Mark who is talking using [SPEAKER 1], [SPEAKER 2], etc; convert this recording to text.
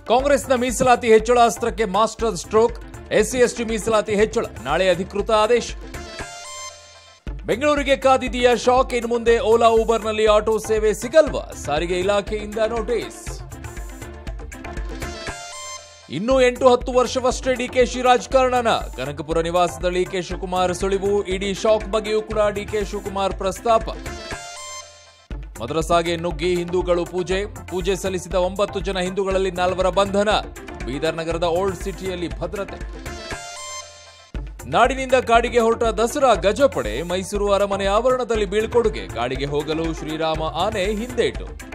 [SPEAKER 1] ಕಾಂಗ್ರೆಸ್ನ ಮೀಸಲಾತಿ ಹೆಚ್ಚಳ ಅಸ್ತ್ರಕ್ಕೆ ಮಾಸ್ಟರ್ ಸ್ಟ್ರೋಕ್ ಎಸ್ಸಿ ಎಸ್ಟಿ ಮೀಸಲಾತಿ ಹೆಚ್ಚಳ ನಾಳೆ ಅಧಿಕೃತ ಆದೇಶ ಬೆಂಗಳೂರಿಗೆ ಕಾದಿದೆಯಾ ಶಾಕ್ ಇನ್ನು ಮುಂದೆ ಓಲಾ ಊಬರ್ನಲ್ಲಿ ಆಟೋ ಸೇವೆ ಸಿಗಲ್ವಾ ಸಾರಿಗೆ ಇಲಾಖೆಯಿಂದ ನೋಟಿಸ್ ಇನ್ನು ಎಂಟು ಹತ್ತು ವರ್ಷವಷ್ಟೇ ಡಿಕೆಶಿ ರಾಜಕಾರಣನ ಕನಕಪುರ ನಿವಾಸದಲ್ಲಿ ಕೆ ಶಿವಕುಮಾರ್ ಸುಳಿವು ಇಡೀ ಶಾಕ್ ಬಗ್ಗೆಯೂ ಕೂಡ ಡಿಕೆ ಶಿವಕುಮಾರ್ ಪ್ರಸ್ತಾಪ ಮದ್ರಸಾಗೆ ನುಗ್ಗಿ ಹಿಂದೂಗಳು ಪೂಜೆ ಪೂಜೆ ಸಲ್ಲಿಸಿದ ಒಂಬತ್ತು ಜನ ಹಿಂದೂಗಳಲ್ಲಿ ನಾಲ್ವರ ಬಂಧನ ಬೀದರ್ ನಗರದ ಓಲ್ಡ್ ಸಿಟಿಯಲ್ಲಿ ಭದ್ರತೆ ನಾಡಿನಿಂದ ಕಾಡಿಗೆ ಹೊರಟ ದಸರಾ ಗಜಪಡೆ ಮೈಸೂರು ಅರಮನೆ ಆವರಣದಲ್ಲಿ ಬೀಳ್ಕೊಡುಗೆ ಕಾಡಿಗೆ ಹೋಗಲು ಶ್ರೀರಾಮ ಆನೆ ಹಿಂದೇಟು